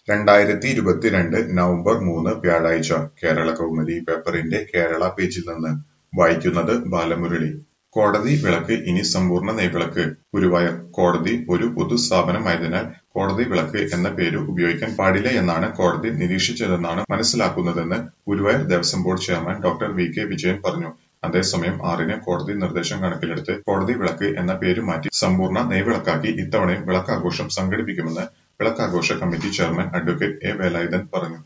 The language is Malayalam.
രണ്ടായിരത്തി ഇരുപത്തിരണ്ട് നവംബർ മൂന്ന് വ്യാഴാഴ്ച കേരളകൗമുദി പേപ്പറിന്റെ കേരള പേജിൽ നിന്ന് വായിക്കുന്നത് ബാലമുരളി. കോടതി വിളക്ക് ഇനി സമ്പൂർണ്ണ നെയ്വിളക്ക് ഗുരുവായൂർ കോടതി ഒരു പൊതുസ്ഥാപനമായതിനാൽ കോടതി വിളക്ക് എന്ന പേര് ഉപയോഗിക്കാൻ പാടില്ലയെന്നാണ് കോടതി നിരീക്ഷിച്ചതെന്നാണ് മനസ്സിലാക്കുന്നതെന്ന് ഗുരുവായൂർ ദേവസ്വം ബോർഡ് ചെയർമാൻ ഡോ. വി. കെ. വിജയൻ പറഞ്ഞു. അതേസമയം ആറിന് കോടതി നിർദ്ദേശം കണക്കിലെടുത്ത് കോടതി വിളക്ക് എന്ന പേര് മാറ്റി സമ്പൂർണ്ണ നെയ്വിളക്കാക്കി ഇത്തവണയും വിളക്കാഘോഷം സംഘടിപ്പിക്കുമെന്ന് വിളക്കാഘോഷ കമ്മിറ്റി ചെയർമാൻ അഡ്വ. എ. വേലായുധൻ പറഞ്ഞു.